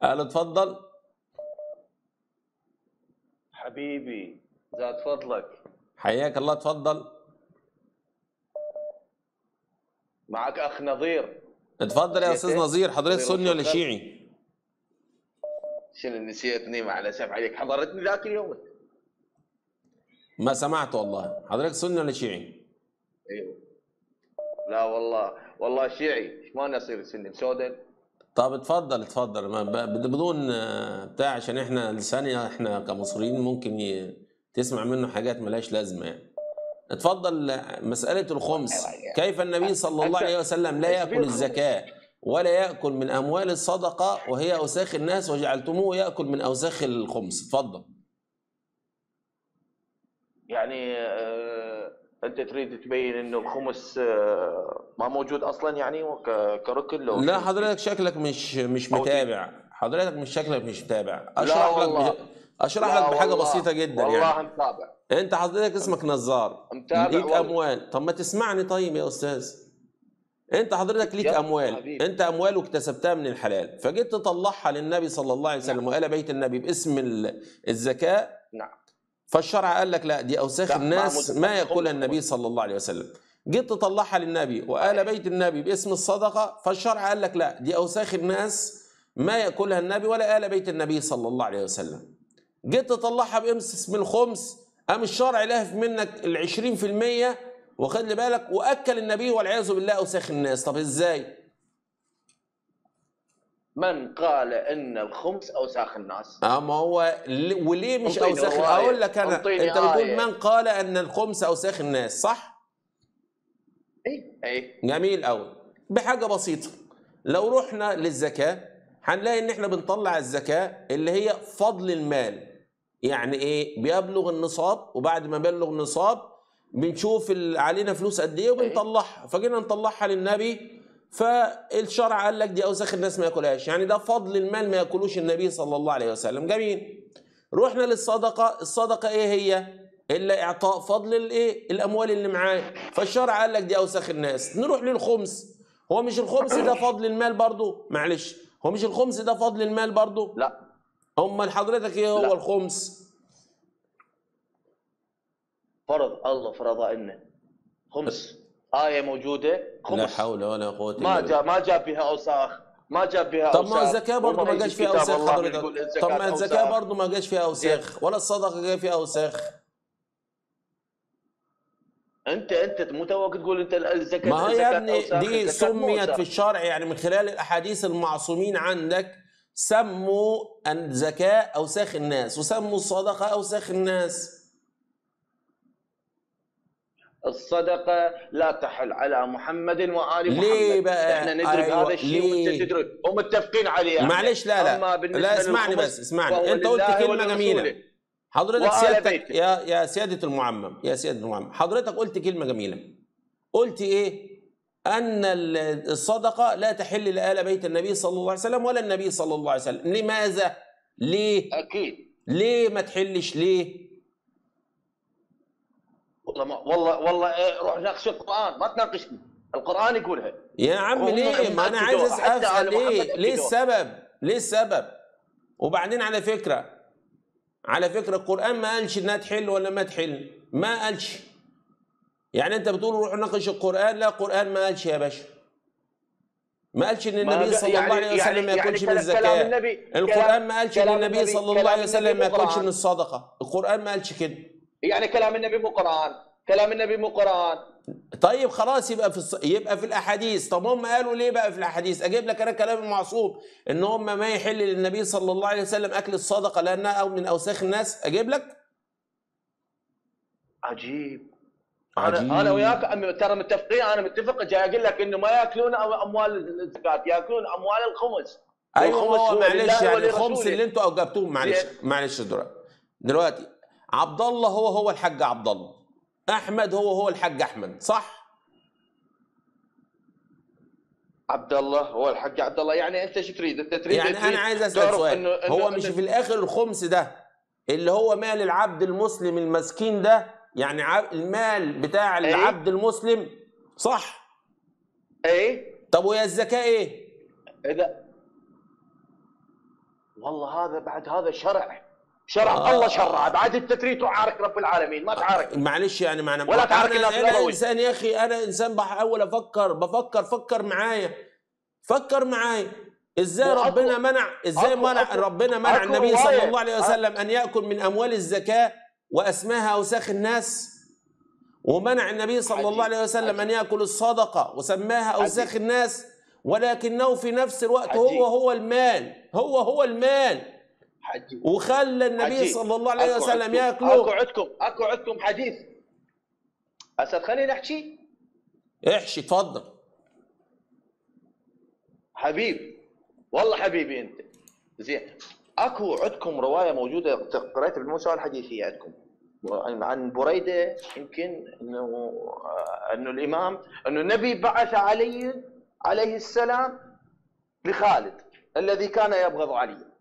قال اتفضل حبيبي زاد فضلك حياك الله اتفضل معك اخ نظير اتفضل يا نسيت استاذ إيه؟ نظير حضرتك نظير سني ولا الفخر. شيعي شنو نسيتني مع الاسف عليك حضرتني ذاك اليوم ما سمعت والله حضرتك سني ولا شيعي ايوه لا والله والله شيعي ايش ما نصير سني مسودن طب اتفضل اتفضل ما ب- بدون آه، بتاع عشان احنا لساني احنا كمصريين ممكن ي... تسمع منه حاجات ملهاش لازمه يعني اتفضل آه، مساله الخمس كيف النبي صلى الله عليه وسلم لا ياكل الزكاه ولا ياكل من اموال الصدقه وهي اوساخ الناس وجعلتموه ياكل من اوساخ الخمس اتفضل يعني آه انت تريد تبين انه الخمس آه ما موجود اصلا يعني وك- كركن لو لا شنو؟ حضرتك شكلك مش مش أو دي. متابع حضرتك مش شكلك مش متابع اشرح لك والله. بج... اشرح لا لك بحاجه والله. بسيطه جدا والله يعني متابع انت حضرتك اسمك نزار متابع ليك والله. اموال طب ما تسمعني طيب يا استاذ انت حضرتك ليك يلا اموال حبيبي. انت اموال واكتسبتها من الحلال فجيت تطلعها للنبي صلى الله عليه وسلم وآل بيت النبي باسم ال- الزكاه نعم فالشرع قال لك لا دي اوساخ لا، الناس معمول ما خمس- ياكلها خمس. النبي صلى الله عليه وسلم جيت تطلعها للنبي وآل بيت النبي باسم الصدقه فالشرع قال لك لا دي اوساخ الناس ما ياكلها النبي ولا آل بيت النبي صلى الله عليه وسلم جيت تطلعها باسم الخمس قام الشرع لهف منك ال 20% واخد لي بالك واكل النبي والعياذ بالله اوساخ الناس طب ازاي؟ من قال ان الخمس اوساخ الناس اما هو ل- وليه مش انطيني اوساخ رواية. اقول لك انا انطيني انت بتقول آية. من قال ان الخمس اوساخ الناس صح؟ اي اي جميل قوي بحاجه بسيطه لو رحنا للزكاه هنلاقي ان احنا بنطلع الزكاه اللي هي فضل المال يعني ايه بيبلغ النصاب وبعد ما بيبلغ النصاب بنشوف ال- علينا فلوس قد ايه وبنطلعها فجينا نطلعها للنبي فالشرع قال لك دي اوساخ الناس ما ياكلهاش يعني ده فضل المال ما ياكلوش النبي صلى الله عليه وسلم جميل رحنا للصدقه الصدقه ايه هي الا اعطاء فضل الايه الاموال اللي معاه فالشرع قال لك دي اوساخ الناس نروح للخمس هو مش الخمس ده فضل المال برضو معلش هو مش الخمس ده فضل المال برضو لا امال حضرتك ايه هو لا. الخمس فرض الله فرض لنا خمس آية موجودة لا خمس حول ولا قوه ما الا جاء بالله ما جاء فيها أوساخ ما جاء فيها طب أوساخ ما الزكاه برضه ما وما جاش يجي فيها كتاب اوساخ الله حضرتك يقول طب ما الزكاه أوساخ. برضه ما جاش فيها اوساخ ولا الصدقه جاي فيها اوساخ انت انت مو توك تقول انت الزكاه ما هو يا الزكاة ابني أوساخ، دي الزكاة مو سميت أوساخ. في الشرع يعني من خلال الاحاديث المعصومين عندك سموا الزكاه اوساخ الناس وسموا الصدقه اوساخ الناس الصدقه لا تحل على محمد وال محمد ليه بقى؟ احنا ندرك أيوة، هذا الشيء ليه؟ وانت تدرك ومتفقين عليه احنا. معلش لا أما لا بالنسبة لا اسمعني للخمس بس اسمعني فهو انت قلت لله كلمه ولرسوله. جميله حضرتك وآل سيادتك بيته. يا يا سياده المعمم يا سياده المعمم حضرتك قلت كلمه جميله قلت ايه ان ال- الصدقه لا تحل لآل بيت النبي صلى الله عليه وسلم ولا النبي صلى الله عليه وسلم لماذا ليه اكيد ليه ما تحلش ليه والله ما والله والله إيه روح ناقش القران ما تناقشني القران يقولها يا عم هم- ليه هم ما انا أكدوها. عايز حتى اسال آل محمد ليه ليه أكدوها. السبب ليه السبب وبعدين على فكره على فكره القران ما قالش انها تحل ولا ما تحل ما قالش يعني انت بتقول روح ناقش القران لا القران ما قالش يا باشا ما قالش ان ما النبي قال- صلى الله عليه يعني- وسلم ما يعني ياكلش من كلام- الزكاه كلام النبي- القران كلام- ما قالش ان كلام النبي النبي- صلى الله كلام عليه وسلم النبي ما ياكلش قرآن. من الصدقه القران ما قالش كده يعني كلام النبي مو قران كلام النبي مو قران طيب خلاص يبقى في الص... يبقى في الاحاديث طب هم قالوا ليه بقى في الاحاديث اجيب لك انا كلام المعصوم ان هم ما يحل للنبي صلى الله عليه وسلم اكل الصدقه لانها او من اوساخ الناس اجيب لك عجيب عجيب. انا انا وياك أم- ترى متفقين انا متفق جاي اقول لك انه ما ياكلون أو- اموال الزكاه ياكلون اموال الخمس ايوه والخمس هو هو معلش لله يعني ولرسوله. الخمس اللي انتوا اوجبتوه معلش زين. معلش دلوقتي دلوقتي عبد الله هو هو الحاج عبد الله احمد هو هو الحاج احمد صح عبد الله هو الحق عبد الله يعني انت شو تريد انت تريد يعني تريد انا عايز اسال تعرف سؤال إنه- إنه- هو مش إنه- في الاخر الخمس ده اللي هو مال العبد المسلم المسكين ده يعني عب- المال بتاع أي. العبد المسلم صح اي طب وهي الزكاه ايه اذا والله هذا بعد هذا شرع شرع آه. الله شرع بعد انت تريد تعارك رب العالمين ما تعارك معلش يعني معنى ولا تعرف انا, الناس أنا الأبوي. انسان يا اخي انا انسان بحاول افكر بفكر فكر معايا فكر معايا ازاي وأكو- ربنا منع ازاي أكو- منع أكو- ربنا منع أكو النبي صلى رواية. الله عليه وسلم ان ياكل من اموال الزكاه واسماها اوساخ الناس ومنع النبي صلى الله عجيب. عليه وسلم ان ياكل الصدقه وسماها اوساخ عجيب. الناس ولكنه في نفس الوقت عجيب. هو هو المال هو هو المال حجي وخلى النبي عجيب. صلى الله عليه أكو وسلم عندكم- اكو ياكله عندكم اكو عندكم حديث اسد خليني احكي احشي اتفضل حبيب والله حبيبي انت زين اكو عندكم روايه موجوده قريت بالموسوعه الحديثيه عندكم عن عن بريده يمكن انه آه، انه الامام انه النبي بعث علي عليه السلام لخالد الذي كان يبغض علي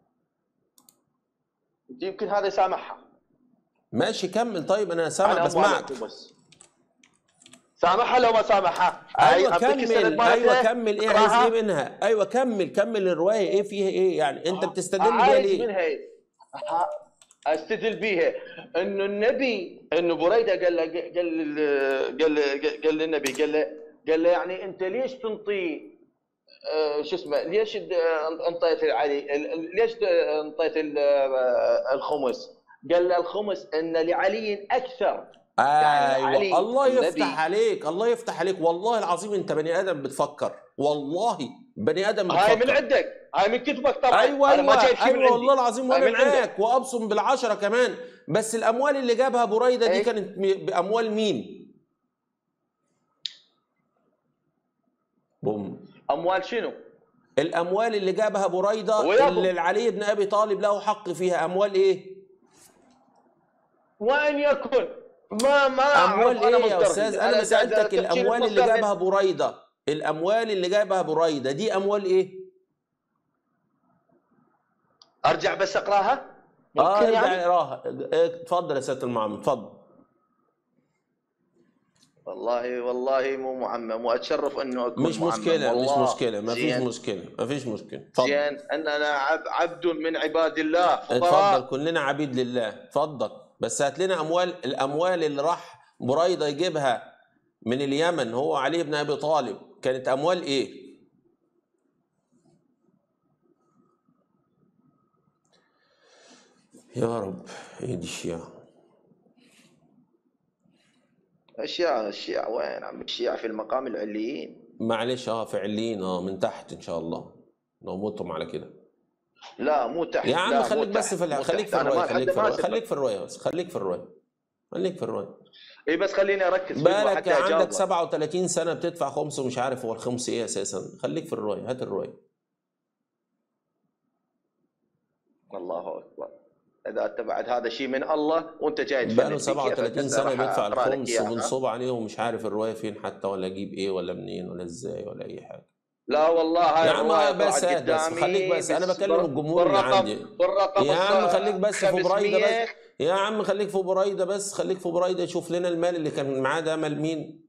يمكن هذا سامحها ماشي كمل طيب انا عن سامع أموال بسمعك الخمس. سامحها لو ما سامحها ايوه أعطيك السند كمل مالته، ايوه كمل ايه عايز اقراها. ايه منها ايوه كمل كمل الروايه ايه فيها ايه يعني انت بتستدل بيها عايز ليه منها إيه؟ ها- استدل بيها انه النبي انه بريده قال له قال له- قال له- قال للنبي قال له قال له يعني انت ليش تنطي آه، شو اسمه ليش د- انطيت علي ال- ال- ليش د- انطيت ال- آه، الخمس؟ قال له الخمس ان لعلي اكثر يعني علي ايوه الله النبي- يفتح عليك الله يفتح عليك والله العظيم انت بني ادم بتفكر والله بني ادم هاي من بتفكر عندك هاي من كتبك طبعا ايوه انا ما ايوه جايب شيء من ايوه عندي. والله العظيم هاي وانا من عندك. معاك وابصم بالعشره كمان بس الاموال اللي جابها بريده دي أي. كانت م- باموال مين؟ بوم اموال شنو؟ الاموال اللي جابها بريده ويابو. اللي علي بن ابي طالب له حق فيها اموال ايه؟ وان يكن ما ما أعرف اموال أنا ايه يا مصدر. استاذ انا دا- سالتك دا- تفكير الاموال اللي المصدر جابها بريده الاموال اللي جابها بريده دي اموال ايه؟ ارجع بس اقراها اه ممكن ارجع يعني اقراها اه، اتفضل يا سياده المعمم اتفضل والله والله مو معمم واتشرف انه اكون مش معمم. مشكله مش والله. مشكله ما فيش زين. مشكله ما فيش مشكله اتفضل زين اننا عب عبد من عباد الله اتفضل فقراء كلنا عبيد لله اتفضل بس هات لنا اموال الاموال اللي راح بريده يجيبها من اليمن هو علي بن ابي طالب كانت اموال ايه يا رب ايه دي الشيعة الشيعة الشيعة وين عم الشيعة في المقام العليين معلش اه فعليين اه من تحت ان شاء الله لو متهم على كده لا مو تحت يا عم لا، خليك مو بس تحت، في الع- مو خليك تحت. في أنا الروايه ما- خليك حتى في ما الروايه أسبق. خليك في الروايه بس خليك في الروايه خليك في الروايه اي بس خليني اركز فيه بالك حتى عندك اجاوب 37 سنه بتدفع خمس ومش عارف هو الخمس ايه اساسا خليك في الروايه هات الروايه الله اكبر اذا انت بعد هذا شيء من الله وانت جاي تفند بقاله بي، كيف 37 أنت سنه راح بيدفع أقرأ لك الخمس إياها؟ وبنصب عليه ومش عارف الروايه فين حتى ولا اجيب ايه ولا منين ولا ازاي ولا اي حاجه لا والله هاي يا عم الرواية بس طلعت هات بس قدامي خليك بس انا بس بكلم بال- الجمهور اللي بالرقم- عندي بالرقم يا عم الص- خليك بس في بريده 500 بس يا عم خليك في بريده بس خليك في بريده شوف لنا المال اللي كان معاه ده مال مين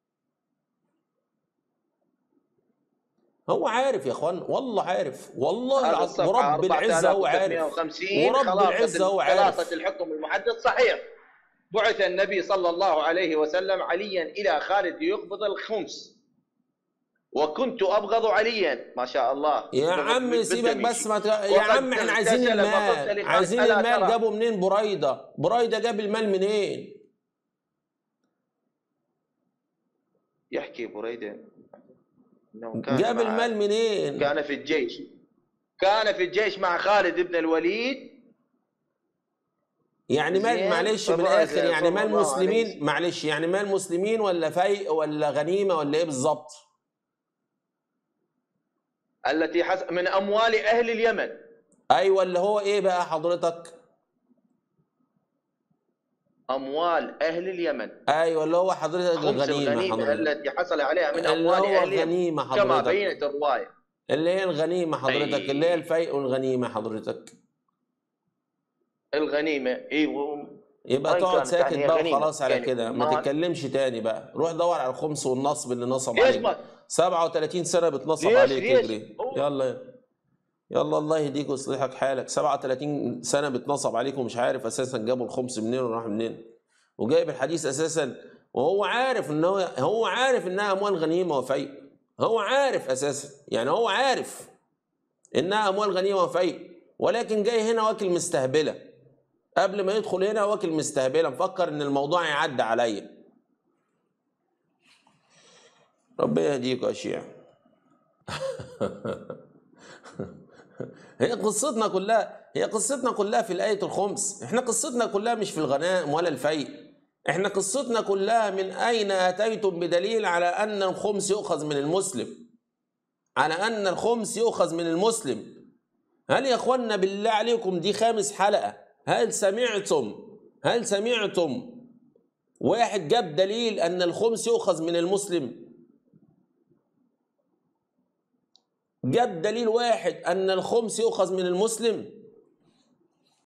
هو عارف يا اخوان والله عارف والله هذا العظيم الصفحة ورب العزه هو عارف 4350 ورب خلاصة العزة هو عارف. خلاصة الحكم المحدد صحيح بعث النبي صلى الله عليه وسلم عليا إلى خالد ليقبض الخمس وكنت أبغض عليا ما شاء الله يا بال- عم بال- سيبك بالدم بس ما ت... يا وقد عم احنا عايزين اغتسل فقلت المال لخالد عايزين ألا المال ترى؟ جابوا منين بريده بريده جاب المال منين يحكي بريدة إنه كان جاب مع- المال منين كان في الجيش كان في الجيش مع خالد بن الوليد يعني مال زين. معلش فبعد بالاخر يعني صلى مال الله عليه مسلمين وسلم. معلش يعني مال مسلمين ولا فيء ولا غنيمه ولا ايه بالظبط التي حس... من أموال أهل اليمن ايوه اللي هو ايه بقى حضرتك أموال أهل اليمن ايوه اللي هو حضرتك خمس الغنيمه الغنيمة حضرتك التي حصل عليها من اللي أموال هو أهل اليمن الغنيمه كما حضرتك بينت الرواية اللي هي الغنيمه حضرتك أي. اللي هي الفيء والغنيمه حضرتك الغنيمة إي و... يبقى وإن تقعد كانت ساكت يعني بقى غنيمة. وخلاص على يعني كده ما ما- تتكلمش تاني بقى روح دور على الخمس والنصب اللي نصب ليش عليك ما 37 سنه بتنصب ليش- عليك ليش؟ اجري هو- يلا يلا الله يهديك ويصلحك حالك 37 سنه بتنصب عليك ومش عارف اساسا جابوا الخمس منين وراح منين وجايب الحديث اساسا وهو عارف ان هو هو عارف انها اموال غنيمه وفيء هو عارف اساسا يعني هو عارف انها اموال غنيمه وفيء ولكن جاي هنا واكل مستهبله قبل ما يدخل هنا واكل مستهبله مفكر ان الموضوع يعدي عليا ربنا يهديك يا شيعة هي قصتنا كلها هي قصتنا كلها في الآية الخمس احنا قصتنا كلها مش في الغنائم ولا الفيء احنا قصتنا كلها من أين أتيتم بدليل على أن الخمس يؤخذ من المسلم على أن الخمس يؤخذ من المسلم هل يا اخوانا بالله عليكم دي خامس حلقة هل سمعتم هل سمعتم واحد جاب دليل أن الخمس يؤخذ من المسلم جاب دليل واحد أن الخمس يؤخذ من المسلم